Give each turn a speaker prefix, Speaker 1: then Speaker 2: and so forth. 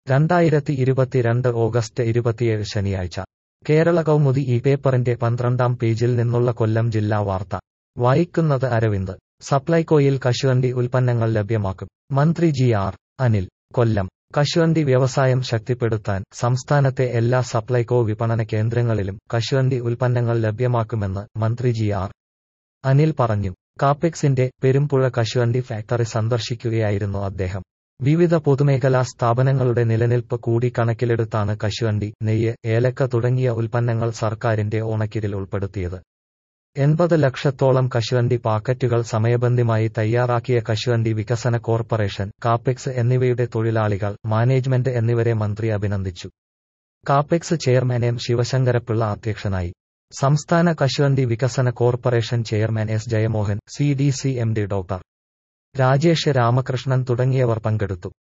Speaker 1: രണ്ടായിരത്തി ഇരുപത്തിരണ്ട് ഓഗസ്റ്റ് ഇരുപത്തിയേഴ് ശനിയാഴ്ച കേരള കൗമുദി ഈ പേപ്പറിന്റെ പന്ത്രണ്ടാം പേജിൽ നിന്നുള്ള കൊല്ലം ജില്ലാ വാർത്ത വായിക്കുന്നത് അരവിന്ദ് സപ്ലൈകോയിൽ കശുവണ്ടി ഉൽപ്പന്നങ്ങൾ ലഭ്യമാക്കും മന്ത്രി ജി ആർ അനിൽ കൊല്ലം കശുവണ്ടി വ്യവസായം ശക്തിപ്പെടുത്താൻ സംസ്ഥാനത്തെ എല്ലാ സപ്ലൈകോ വിപണന കേന്ദ്രങ്ങളിലും കശുവണ്ടി ഉൽപ്പന്നങ്ങൾ ലഭ്യമാക്കുമെന്ന് മന്ത്രി ജി ആർ അനിൽ പറഞ്ഞു കാപ്പെക്സിന്റെ പെരുമ്പുഴ കശുവണ്ടി ഫാക്ടറി സന്ദർശിക്കുകയായിരുന്നു അദ്ദേഹം വിവിധ പൊതുമേഖലാ സ്ഥാപനങ്ങളുടെ നിലനിൽപ്പ് കൂടി കണക്കിലെടുത്താണ് കശുവണ്ടി നെയ്യ് ഏലക്ക തുടങ്ങിയ ഉൽപ്പന്നങ്ങൾ സർക്കാരിന്റെ ഓണക്കിരിൽ ഉൾപ്പെടുത്തിയത് എൺപത് ലക്ഷത്തോളം കശുവണ്ടി പാക്കറ്റുകൾ സമയബന്ധിമായി തയ്യാറാക്കിയ കശുവണ്ടി വികസന കോർപ്പറേഷൻ കാപ്പെക്സ് എന്നിവയുടെ തൊഴിലാളികൾ മാനേജ്മെന്റ് എന്നിവരെ മന്ത്രി അഭിനന്ദിച്ചു കാപ്പെക്സ് ചെയർമാൻ എം ശിവശങ്കരപ്പിള്ള അധ്യക്ഷനായി സംസ്ഥാന കശുവണ്ടി വികസന corporation chairman S Jayamohan C D C M D doctor Rajesh Ramakrishnan തുടങ്ങിയവർ പങ്കെടുത്തു